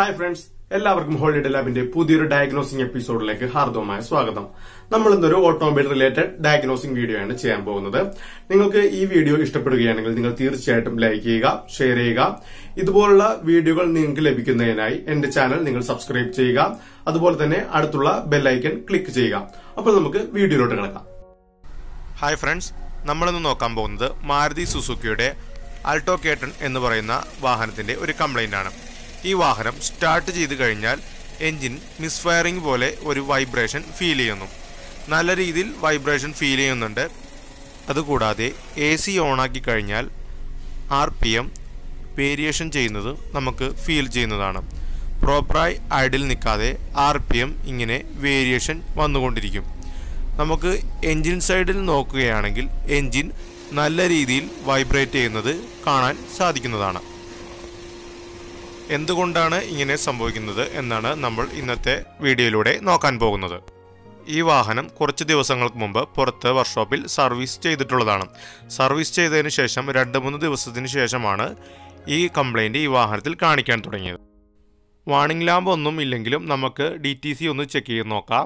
hi friends എല്ലാവർക്കും holiday ലാബിന്റെ പുതിയൊരു ഡയഗ്നോസിംഗ് എപ്പിസോഡിലേക്ക് ഹാർദവമായ സ്വാഗതം നമ്മൾ ഇന്നൊരു ഓട്ടോമൊബൈൽ റിലേറ്റഡ് ഡയഗ്നോസിംഗ് വീഡിയോ ആണ് ചെയ്യാൻ പോകുന്നത് നിങ്ങൾക്ക് ഈ വീഡിയോ ഇഷ്ടപ്പെടുകയാണെങ്കിൽ നിങ്ങൾ തീർച്ചയായിട്ടും ലൈക്ക് ചെയ്യുക ഷെയർ ചെയ്യുക ഇതുപോലുള്ള വീഡിയോകൾ നിങ്ങൾക്ക് ലഭിക്കുന്നതിനായി എന്റെ ചാനൽ നിങ്ങൾ സബ്സ്ക്രൈബ് ചെയ്യുക അതുപോലെ തന്നെ അടുത്തുള്ള ബെല്ലൈക്കൺ ക്ലിക്ക് ചെയ്യുക അപ്പോൾ നമുക്ക് വീഡിയോയിലോട്ട് കിടക്കാം ഹായ് ഫ്രണ്ട്സ് നമ്മളിന്ന് നോക്കാൻ പോകുന്നത് മാരുതി സുസുക്കിയുടെ ആൾട്ടോ കേട്ടൺ എന്ന് പറയുന്ന വാഹനത്തിൻ്റെ ഒരു കംപ്ലൈൻ്റ് ആണ് ഈ വാഹനം സ്റ്റാർട്ട് ചെയ്ത് കഴിഞ്ഞാൽ എൻജിൻ മിസ്ഫയറിംഗ് പോലെ ഒരു വൈബ്രേഷൻ ഫീൽ ചെയ്യുന്നു നല്ല രീതിയിൽ വൈബ്രേഷൻ ഫീൽ ചെയ്യുന്നുണ്ട് അതുകൂടാതെ എ സി ഓണാക്കി കഴിഞ്ഞാൽ ആർ പി എം വേരിയേഷൻ ചെയ്യുന്നത് നമുക്ക് ഫീൽ ചെയ്യുന്നതാണ് പ്രോപ്പറായി ഐഡിൽ നിൽക്കാതെ ആർ പി എം ഇങ്ങനെ വേരിയേഷൻ വന്നുകൊണ്ടിരിക്കും നമുക്ക് എൻജിൻ സൈഡിൽ നോക്കുകയാണെങ്കിൽ എൻജിൻ നല്ല രീതിയിൽ വൈബ്രേറ്റ് ചെയ്യുന്നത് കാണാൻ സാധിക്കുന്നതാണ് എന്തുകൊണ്ടാണ് ഇങ്ങനെ സംഭവിക്കുന്നത് എന്നാണ് നമ്മൾ ഇന്നത്തെ വീഡിയോയിലൂടെ നോക്കാൻ പോകുന്നത് ഈ വാഹനം കുറച്ച് ദിവസങ്ങൾക്ക് മുമ്പ് പുറത്ത് വർക്ക്ഷോപ്പിൽ സർവീസ് ചെയ്തിട്ടുള്ളതാണ് സർവീസ് ചെയ്തതിന് ശേഷം രണ്ട് മൂന്ന് ദിവസത്തിന് ശേഷമാണ് ഈ കംപ്ലൈൻറ്റ് ഈ വാഹനത്തിൽ കാണിക്കാൻ തുടങ്ങിയത് വാണിംഗ് ലാമ്പ് ഒന്നും ഇല്ലെങ്കിലും നമുക്ക് ഡി ടി സി ഒന്ന് ചെക്ക് ചെയ്ത് നോക്കാം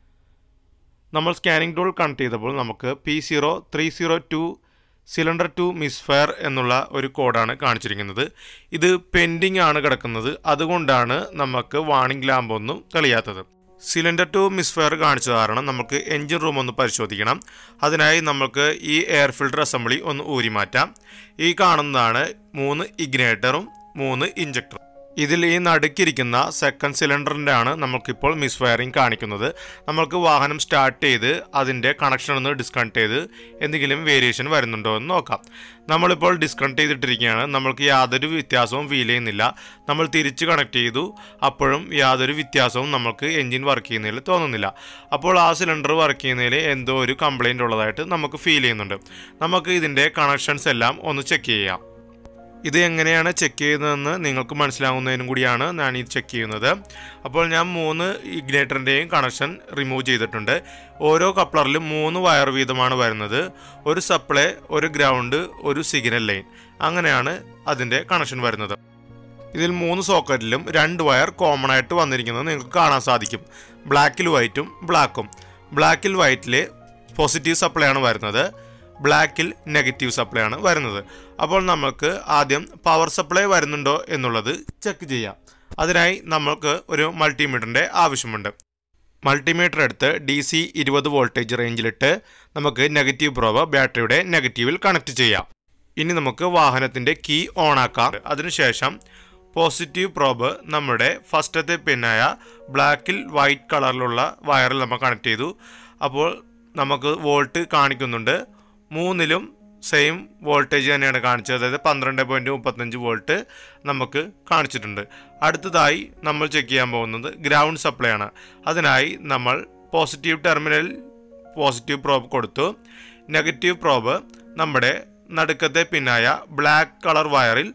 നമ്മൾ സ്കാനിംഗ് ടൂൾ കണക്ട് ചെയ്തപ്പോൾ നമുക്ക് P zero three zero two cylinder two misfire എന്നുള്ള ഒരു കോഡാണ് കാണിച്ചിരിക്കുന്നത് ഇത് പെൻഡിങ് ആണ് കിടക്കുന്നത് അതുകൊണ്ടാണ് നമുക്ക് വാണിംഗ് ലാമ്പ് ഒന്നും തെളിയാത്തത് സിലിണ്ടർ ടു മിസ്ഫയർ കാണിച്ച കാരണം നമുക്ക് എൻജിൻ റൂം ഒന്ന് പരിശോധിക്കണം അതിനായി നമുക്ക് ഈ എയർ ഫിൽട്ടർ അസംബ്ലി ഒന്ന് ഊരി മാറ്റാം ഈ കാണുന്നതാണ് മൂന്ന് ഇഗ്നേറ്ററും മൂന്ന് ഇഞ്ചക്ടറും ഇതിൽ ഈ നടുക്കിരിക്കുന്ന സെക്കൻഡ് സിലിണ്ടറിൻ്റെ ആണ് നമുക്കിപ്പോൾ മിസ് ഫയറിംഗ് കാണിക്കുന്നത് നമ്മൾക്ക് വാഹനം സ്റ്റാർട്ട് ചെയ്ത് അതിൻ്റെ കണക്ഷൻ ഒന്ന് ഡിസ്കണക്ട് ചെയ്ത് എന്തെങ്കിലും വേരിയേഷൻ വരുന്നുണ്ടോ എന്ന് നോക്കാം നമ്മളിപ്പോൾ ഡിസ്കണക്ട് ചെയ്തിട്ടിരിക്കുകയാണ് നമ്മൾക്ക് യാതൊരു വ്യത്യാസവും ഫീൽ ചെയ്യുന്നില്ല നമ്മൾ തിരിച്ച് കണക്ട് ചെയ്തു അപ്പോഴും യാതൊരു വ്യത്യാസവും നമുക്ക് എൻജിൻ വർക്ക് ചെയ്യുന്നതിൽ തോന്നുന്നില്ല അപ്പോൾ ആ സിലിണ്ടർ വർക്ക് ചെയ്യുന്നതിൽ എന്തോ ഒരു കംപ്ലൈൻറ്റ് ഉള്ളതായിട്ട് നമുക്ക് ഫീൽ ചെയ്യുന്നുണ്ട് നമുക്ക് ഇതിൻ്റെ കണക്ഷൻസ് എല്ലാം ഒന്ന് ചെക്ക് ചെയ്യാം ഇത് എങ്ങനെയാണ് ചെക്ക് ചെയ്യുന്നതെന്ന് നിങ്ങൾക്ക് മനസ്സിലാവുന്നതിനും കൂടിയാണ് ഞാൻ ഈ ചെക്ക് ചെയ്യുന്നത് അപ്പോൾ ഞാൻ മൂന്ന് ഇഗ്നേറ്ററിൻ്റെയും കണക്ഷൻ റിമൂവ് ചെയ്തിട്ടുണ്ട് ഓരോ കപ്ലറിലും മൂന്ന് വയർ വീതമാണ് വരുന്നത് ഒരു സപ്ലൈ ഒരു ഗ്രൗണ്ട് ഒരു സിഗ്നൽ ലൈൻ അങ്ങനെയാണ് അതിൻ്റെ കണക്ഷൻ വരുന്നത് ഇതിൽ മൂന്ന് സോക്കറ്റിലും രണ്ട് വയർ കോമൺ ആയിട്ട് വന്നിരിക്കുന്നത് നിങ്ങൾക്ക് കാണാൻ സാധിക്കും ബ്ലാക്കിൽ വൈറ്റും ബ്ലാക്കും ബ്ലാക്കിൽ വൈറ്റിൽ പോസിറ്റീവ് സപ്ലൈ ആണ് വരുന്നത് ബ്ലാക്കിൽ നെഗറ്റീവ് സപ്ലൈ ആണ് വരുന്നത് അപ്പോൾ നമുക്ക് ആദ്യം പവർ സപ്ലൈ വരുന്നുണ്ടോ എന്നുള്ളത് ചെക്ക് ചെയ്യാം അതിനായി നമ്മൾക്ക് ഒരു മൾട്ടിമീറ്ററിൻ്റെ ആവശ്യമുണ്ട് മൾട്ടിമീറ്റർ എടുത്ത് ഡി സി ഇരുപത് വോൾട്ടേജ് റേഞ്ചിലിട്ട് നമുക്ക് നെഗറ്റീവ് പ്രോബ് ബാറ്ററിയുടെ നെഗറ്റീവിൽ കണക്ട് ചെയ്യാം ഇനി നമുക്ക് വാഹനത്തിൻ്റെ കീ ഓൺ ആക്കാം അതിനുശേഷം പോസിറ്റീവ് പ്രോബ് നമ്മുടെ ഫസ്റ്റത്തെ പിന്നായ ബ്ലാക്കിൽ വൈറ്റ് കളറിലുള്ള വയറിൽ നമ്മൾ കണക്ട് ചെയ്തു അപ്പോൾ നമുക്ക് വോൾട്ട് കാണിക്കുന്നുണ്ട് മൂന്നിലും സെയിം വോൾട്ടേജ് തന്നെയാണ് കാണിച്ചത് അതായത് പന്ത്രണ്ട് പോയിൻറ്റ് മുപ്പത്തഞ്ച് വോൾട്ട് നമുക്ക് കാണിച്ചിട്ടുണ്ട് അടുത്തതായി നമ്മൾ ചെക്ക് ചെയ്യാൻ പോകുന്നത് ഗ്രൗണ്ട് സപ്ലൈ ആണ് അതിനായി നമ്മൾ പോസിറ്റീവ് ടെർമിനൽ പോസിറ്റീവ് പ്രോബ് കൊടുത്തു നെഗറ്റീവ് പ്രോബ് നമ്മുടെ നടുക്കത്തെ പിന്നായ ബ്ലാക്ക് കളർ വയറിൽ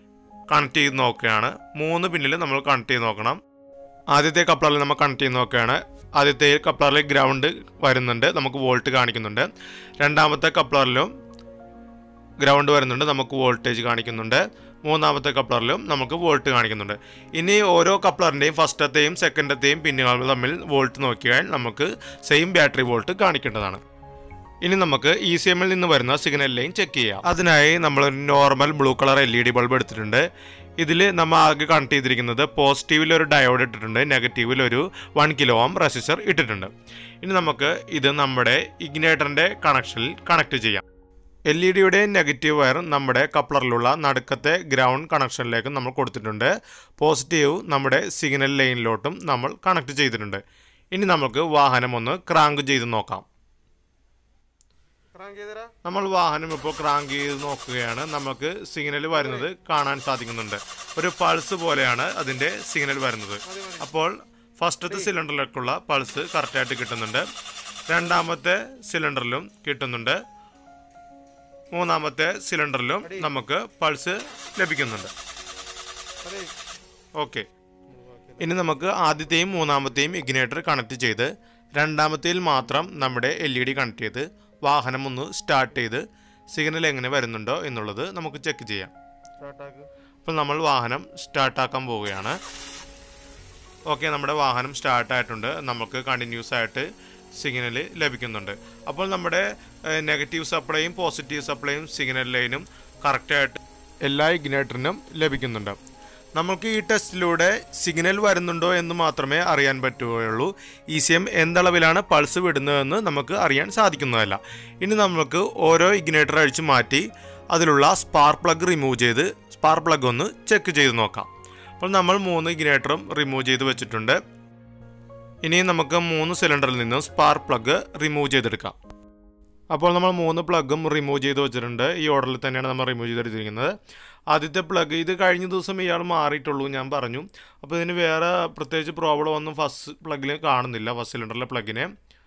കണക്ട് ചെയ്ത് നോക്കുകയാണ് മൂന്ന് പിന്നിൽ നമ്മൾ കണക്ട് ചെയ്ത് നോക്കണം ആദ്യത്തെ കപ്ലറിൽ നമ്മൾ കണക്ട് ചെയ്ത് നോക്കുകയാണ് ആദ്യത്തെ കപ്ലറിൽ ഗ്രൗണ്ട് വരുന്നുണ്ട് നമുക്ക് വോൾട്ട് കാണിക്കുന്നുണ്ട് രണ്ടാമത്തെ കപ്ലറിലും ഗ്രൗണ്ട് വരുന്നുണ്ട് നമുക്ക് വോൾട്ടേജ് കാണിക്കുന്നുണ്ട് മൂന്നാമത്തെ കപ്ലറിലും നമുക്ക് വോൾട്ട് കാണിക്കുന്നുണ്ട് ഇനി ഓരോ കപ്ലറിൻ്റെയും ഫസ്റ്റത്തെയും സെക്കൻഡത്തെയും പിന്നുകൾ തമ്മിൽ വോൾട്ട് നോക്കിയാൽ നമുക്ക് സെയിം ബാറ്ററി വോൾട്ട് കാണിക്കേണ്ടതാണ് ഇനി നമുക്ക് ഇ സി എമ്മിൽ നിന്ന് വരുന്ന സിഗ്നൽ ലൈൻ ചെക്ക് ചെയ്യാം അതിനായി നമ്മൾ ഒരു normal blue colour L E D bulb എടുത്തിട്ടുണ്ട് ഇതിൽ നമ്മൾ ആകെ കണക്ട് ചെയ്തിരിക്കുന്നത് പോസിറ്റീവിൽ ഒരു ഡയോഡ് ഇട്ടിട്ടുണ്ട് നെഗറ്റീവിൽ ഒരു വൺ കിലോ ഓം റെസിസ്റ്റർ ഇട്ടിട്ടുണ്ട് ഇനി നമുക്ക് ഇത് നമ്മുടെ ഇഗ്നേറ്ററിൻ്റെ കണക്ഷനിൽ കണക്ട് ചെയ്യാം എൽ ഇ ഡിയുടെ നെഗറ്റീവ് വയർ നമ്മുടെ കപ്ലറിലുള്ള നടുക്കത്തെ ഗ്രൗണ്ട് കണക്ഷനിലേക്ക് നമ്മൾ കൊടുത്തിട്ടുണ്ട് പോസിറ്റീവ് നമ്മുടെ സിഗ്നൽ ലൈനിലോട്ടും നമ്മൾ കണക്ട് ചെയ്തിട്ടുണ്ട് ഇനി നമുക്ക് വാഹനം ഒന്ന് ക്രാങ്ക് ചെയ്ത് നോക്കാം നമ്മൾ വാഹനം ഇപ്പോൾ ക്രാങ്ക് ചെയ്ത് നോക്കുകയാണ് നമുക്ക് സിഗ്നൽ വരുന്നത് കാണാൻ സാധിക്കുന്നുണ്ട് ഒരു പൾസ് പോലെയാണ് അതിൻ്റെ സിഗ്നൽ വരുന്നത് അപ്പോൾ ഫസ്റ്റത്തെ സിലിണ്ടറിലേക്കുള്ള പൾസ് കറക്റ്റായിട്ട് കിട്ടുന്നുണ്ട് രണ്ടാമത്തെ സിലിണ്ടറിലും കിട്ടുന്നുണ്ട് മൂന്നാമത്തെ സിലിണ്ടറിലും നമുക്ക് പൾസ് ലഭിക്കുന്നുണ്ട് ഓക്കെ ഇനി നമുക്ക് ആദ്യത്തെയും മൂന്നാമത്തെയും ഇഗ്നേറ്റർ കണക്ട് ചെയ്ത് രണ്ടാമത്തേൽ മാത്രം നമ്മുടെ എൽ ഇ ഡി കണക്ട് ചെയ്ത് വാഹനം ഒന്ന് സ്റ്റാർട്ട് ചെയ്ത് സിഗ്നൽ എങ്ങനെ വരുന്നുണ്ടോ എന്നുള്ളത് നമുക്ക് ചെക്ക് ചെയ്യാം അപ്പോൾ നമ്മൾ വാഹനം സ്റ്റാർട്ടാക്കാൻ പോവുകയാണ് ഓക്കെ നമ്മുടെ വാഹനം സ്റ്റാർട്ട് ആയിട്ടുണ്ട് നമുക്ക് കണ്ടിന്യൂസ് ആയിട്ട് സിഗ്നൽ ലഭിക്കുന്നുണ്ട് അപ്പോൾ നമ്മുടെ നെഗറ്റീവ് സപ്ലൈയും പോസിറ്റീവ് സപ്ലൈയും സിഗ്നൽ ലൈനും കറക്റ്റായിട്ട് എല്ലാ ഇഗ്നേറ്ററിനും ലഭിക്കുന്നുണ്ട് നമുക്ക് ഈ ടെസ്റ്റിലൂടെ സിഗ്നൽ വരുന്നുണ്ടോ എന്ന് മാത്രമേ അറിയാൻ പറ്റുകയുള്ളൂ ഇ സി എം എന്തളവിലാണ് പൾസ് വിടുന്നതെന്ന് നമുക്ക് അറിയാൻ സാധിക്കുന്നതല്ല ഇനി നമുക്ക് ഓരോ ഇഗ്നേറ്റർ അഴിച്ച് മാറ്റി അതിലുള്ള സ്പാർക്ക് പ്ലഗ് റിമൂവ് ചെയ്ത് സ്പാർക്ക് പ്ലഗ് ഒന്ന് ചെക്ക് ചെയ്ത് നോക്കാം അപ്പോൾ നമ്മൾ മൂന്ന് ഇഗ്നേറ്ററും റിമൂവ് ചെയ്ത് വെച്ചിട്ടുണ്ട് ഇനി നമുക്ക് മൂന്ന് സിലിണ്ടറിൽ നിന്നും സ്പാർക്ക് പ്ലഗ് റിമൂവ് ചെയ്തെടുക്കാം അപ്പോൾ നമ്മൾ മൂന്ന് പ്ലഗും റിമൂവ് ചെയ്ത് വെച്ചിട്ടുണ്ട് ഈ ഓർഡറിൽ തന്നെയാണ് നമ്മൾ റിമൂവ് ചെയ്തെടുത്തിരിക്കുന്നത് ആദ്യത്തെ പ്ലഗ് ഇത് കഴിഞ്ഞ ദിവസം ഇയാൾ മാറിയിട്ടുള്ളൂ ഞാൻ പറഞ്ഞു അപ്പോൾ ഇതിന് വേറെ പ്രത്യേകിച്ച് പ്രോബ്ലം ഒന്നും ഫസ്റ്റ് പ്ലഗിൽ കാണുന്നില്ല ഫസ്റ്റ് സിലിണ്ടറിലെ പ്ലഗിന്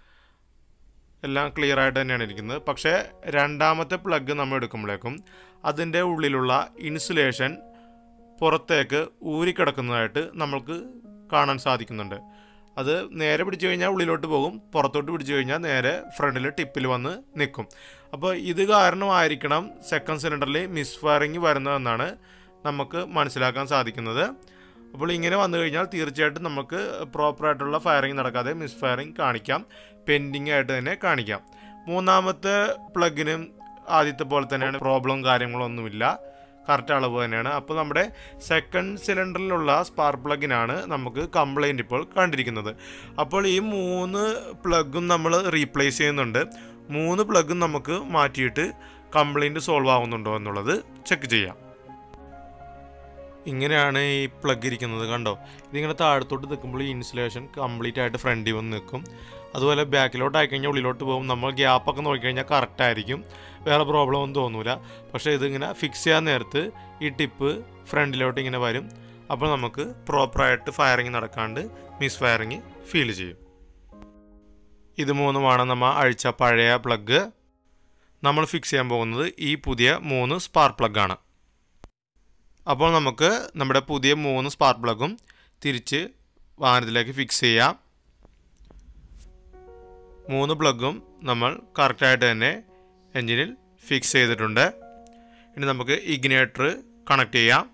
എല്ലാം ക്ലിയർ ആയിട്ട് തന്നെയാണ് ഇരിക്കുന്നത് പക്ഷേ രണ്ടാമത്തെ പ്ലഗ് നമ്മൾ എടുക്കുമ്പോഴേക്കും അതിൻ്റെ ഉള്ളിലുള്ള ഇൻസുലേഷൻ പുറത്തേക്ക് ഊരിക്കിടക്കുന്നതായിട്ട് നമ്മൾക്ക് കാണാൻ സാധിക്കുന്നുണ്ട് അത് നേരെ പിടിച്ചു കഴിഞ്ഞാൽ ഉള്ളിലോട്ട് പോകും പുറത്തോട്ട് പിടിച്ചു കഴിഞ്ഞാൽ നേരെ ഫ്രണ്ടിൽ ടിപ്പിൽ വന്ന് നിൽക്കും അപ്പോൾ ഇത് കാരണമായിരിക്കണം സെക്കൻഡ് സിലിണ്ടറിൽ മിസ് ഫയറിങ് വരുന്നതെന്നാണ് നമുക്ക് മനസ്സിലാക്കാൻ സാധിക്കുന്നത് അപ്പോൾ ഇങ്ങനെ വന്നു കഴിഞ്ഞാൽ തീർച്ചയായിട്ടും നമുക്ക് പ്രോപ്പറായിട്ടുള്ള ഫയറിങ് നടക്കാതെ മിസ് ഫയറിങ് കാണിക്കാം പെൻഡിങ് ആയിട്ട് തന്നെ കാണിക്കാം മൂന്നാമത്തെ പ്ലഗിനും ആദ്യത്തെ പോലെ തന്നെയാണ് പ്രോബ്ലം കാര്യങ്ങളൊന്നുമില്ല കറക്റ്റ് അളവ് തന്നെയാണ് അപ്പോൾ നമ്മുടെ സെക്കൻഡ് സിലിണ്ടറിലുള്ള സ്പാർക്ക് പ്ലഗിനാണ് നമുക്ക് കംപ്ലൈൻറ്റ് ഇപ്പോൾ കണ്ടിരിക്കുന്നത് അപ്പോൾ ഈ മൂന്ന് പ്ലഗും നമ്മൾ റീപ്ലേസ് ചെയ്യുന്നുണ്ട് മൂന്ന് പ്ലഗും നമുക്ക് മാറ്റിയിട്ട് കംപ്ലൈൻറ്റ് സോൾവ് ആവുന്നുണ്ടോ എന്നുള്ളത് ചെക്ക് ചെയ്യാം ഇങ്ങനെയാണ് ഈ പ്ലഗ് ഇരിക്കുന്നത് കണ്ടോ ഇതിങ്ങനെ താഴത്തോട്ട് നിൽക്കുമ്പോൾ ഈ ഇൻസുലേഷൻ കംപ്ലീറ്റ് ആയിട്ട് ഫ്രണ്ടിൽ വന്ന് നിൽക്കും അതുപോലെ ബാക്കിലോട്ട് ആയിക്കഴിഞ്ഞാൽ ഉള്ളിലോട്ട് പോകും നമ്മൾ ഗ്യാപ്പൊക്കെ നോക്കിക്കഴിഞ്ഞാൽ കറക്റ്റ് ആയിരിക്കും വേറെ പ്രോബ്ലം ഒന്നും തോന്നൂല പക്ഷേ ഇതിങ്ങനെ ഫിക്സ് ചെയ്യാൻ നേരത്ത് ഈ ടിപ്പ് ഫ്രണ്ടിലോട്ട് ഇങ്ങനെ വരും അപ്പോൾ നമുക്ക് പ്രോപ്പറായിട്ട് ഫയറിങ് നടക്കാണ്ട് മിസ് ഫയറിങ് ഫീൽ ചെയ്യും ഇത് മൂന്നുമാണ് നമ്മൾ അഴിച്ച പഴയ പ്ലഗ് നമ്മൾ ഫിക്സ് ചെയ്യാൻ പോകുന്നത് ഈ പുതിയ മൂന്ന് സ്പാർക്ക് പ്ലഗാണ് അപ്പോൾ നമുക്ക് നമ്മുടെ പുതിയ മൂന്ന് സ്പാർക്ക് പ്ലഗും തിരിച്ച് വാഹനത്തിലേക്ക് ഫിക്സ് ചെയ്യാം മൂന്ന് പ്ലഗും നമ്മൾ കറക്റ്റായിട്ട് തന്നെ എൻജിനിൽ ഫിക്സ് ചെയ്തിട്ടുണ്ട് ഇനി നമുക്ക് ഇഗ്നേറ്റർ കണക്ട് ചെയ്യാം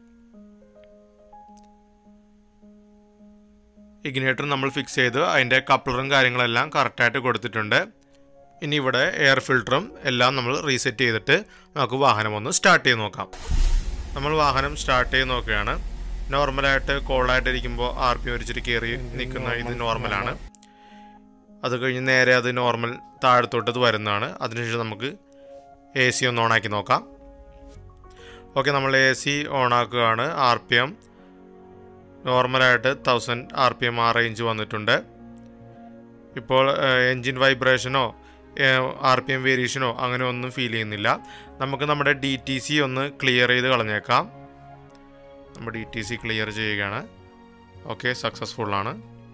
ഇഗ്നേറ്റർ നമ്മൾ ഫിക്സ് ചെയ്ത് അതിൻ്റെ കപ്ലറും കാര്യങ്ങളെല്ലാം കറക്റ്റായിട്ട് കൊടുത്തിട്ടുണ്ട് ഇനി ഇവിടെ എയർ ഫിൽറ്ററും എല്ലാം നമ്മൾ റീസെറ്റ് ചെയ്തിട്ട് നമുക്ക് വാഹനം ഒന്ന് സ്റ്റാർട്ട് ചെയ്ത് നോക്കാം നമ്മൾ വാഹനം സ്റ്റാർട്ട് ചെയ്ത് നോക്കുകയാണ് നോർമലായിട്ട് കോളായിട്ടിരിക്കുമ്പോൾ ആർ പി ഒരിച്ചിട്ട് കയറി നിൽക്കുന്ന ഇത് നോർമലാണ് അത് കഴിഞ്ഞ് നേരെ അത് നോർമൽ താഴത്തോട്ട് ഇത് വരുന്നതാണ് അതിനുശേഷം നമുക്ക് എ സി ഒന്ന് ഓണാക്കി നോക്കാം ഓക്കെ നമ്മൾ എ സി ഓണാക്കുകയാണ് ആർ പി എം നോർമലായിട്ട് തൗസൻഡ് ആർ പി എം ആ റേഞ്ച് വന്നിട്ടുണ്ട് ഇപ്പോൾ എൻജിൻ വൈബ്രേഷനോ ആർ പി എം വേരിയേഷനോ അങ്ങനെ ഒന്നും ഫീൽ ചെയ്യുന്നില്ല നമുക്ക് നമ്മുടെ ഡി ടി സി ഒന്ന് ക്ലിയർ ചെയ്ത് കളഞ്ഞേക്കാം നമ്മൾ ഡി ടി സി ക്ലിയർ ചെയ്യുകയാണ് ഓക്കെ സക്സസ്ഫുള്ളാണ്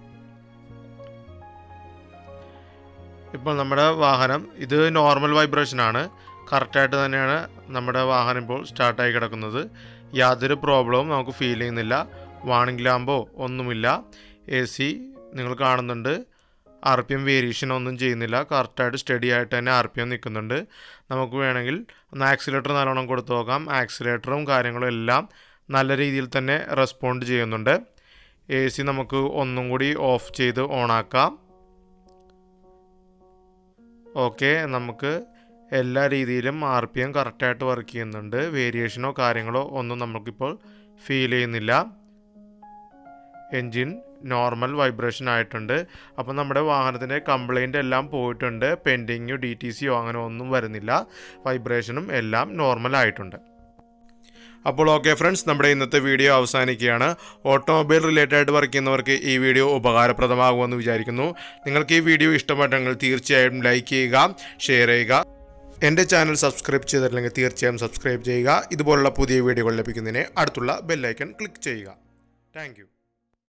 ഇപ്പോൾ നമ്മുടെ വാഹനം ഇത് നോർമൽ വൈബ്രേഷനാണ് കറക്റ്റായിട്ട് തന്നെയാണ് നമ്മുടെ വാഹനം ഇപ്പോൾ സ്റ്റാർട്ടായി കിടക്കുന്നത് യാതൊരു പ്രോബ്ലവും നമുക്ക് ഫീൽ ചെയ്യുന്നില്ല വാണിംഗ് ലാമ്പോ ഒന്നുമില്ല എ സി നിങ്ങൾ കാണുന്നുണ്ട് ആർ പി എം വേരിയേഷൻ ഒന്നും ചെയ്യുന്നില്ല കറക്റ്റായിട്ട് സ്റ്റഡി ആയിട്ട് തന്നെ ആർ പി എം നിൽക്കുന്നുണ്ട് നമുക്ക് വേണമെങ്കിൽ ഒന്ന് ആക്സിലേറ്റർ നല്ലോണം കൊടുത്തു നോക്കാം ആക്സിലേറ്ററും കാര്യങ്ങളും എല്ലാം നല്ല രീതിയിൽ തന്നെ റെസ്പോണ്ട് ചെയ്യുന്നുണ്ട് എ സി നമുക്ക് ഒന്നും കൂടി ഓഫ് ചെയ്ത് ഓണാക്കാം ഓക്കെ നമുക്ക് എല്ലാ രീതിയിലും ആർ പി എം കറക്റ്റായിട്ട് വർക്ക് ചെയ്യുന്നുണ്ട് വേരിയേഷനോ കാര്യങ്ങളോ ഒന്നും നമുക്കിപ്പോൾ ഫീൽ ചെയ്യുന്നില്ല എൻജിൻ നോർമൽ വൈബ്രേഷൻ ആയിട്ടുണ്ട് അപ്പോൾ നമ്മുടെ വാഹനത്തിൻ്റെ കംപ്ലൈൻ്റ് എല്ലാം പോയിട്ടുണ്ട് പെൻഡിങ്ങോ ഡി ടി സിയോ അങ്ങനെ ഒന്നും വരുന്നില്ല വൈബ്രേഷനും എല്ലാം നോർമൽ ആയിട്ടുണ്ട് അപ്പോൾ ഓക്കെ ഫ്രണ്ട്സ് നമ്മുടെ ഇന്നത്തെ വീഡിയോ അവസാനിക്കുകയാണ് ഓട്ടോമൊബൈൽ റിലേറ്റഡ് ആയിട്ട് വർക്ക് ചെയ്യുന്നവർക്ക് ഈ വീഡിയോ ഉപകാരപ്രദമാകുമെന്ന് വിചാരിക്കുന്നു നിങ്ങൾക്ക് ഈ വീഡിയോ ഇഷ്ടപ്പെട്ടെങ്കിൽ തീർച്ചയായും ലൈക്ക് ചെയ്യുക ഷെയർ ചെയ്യുക എൻ്റെ ചാനൽ സബ്സ്ക്രൈബ് ചെയ്തിട്ടില്ലെങ്കിൽ തീർച്ചയായും സബ്സ്ക്രൈബ് ചെയ്യുക ഇതുപോലുള്ള പുതിയ വീഡിയോകൾ ലഭിക്കുന്നതിന് അടുത്തുള്ള ബെല്ലൈക്കൺ ക്ലിക്ക് ചെയ്യുക താങ്ക്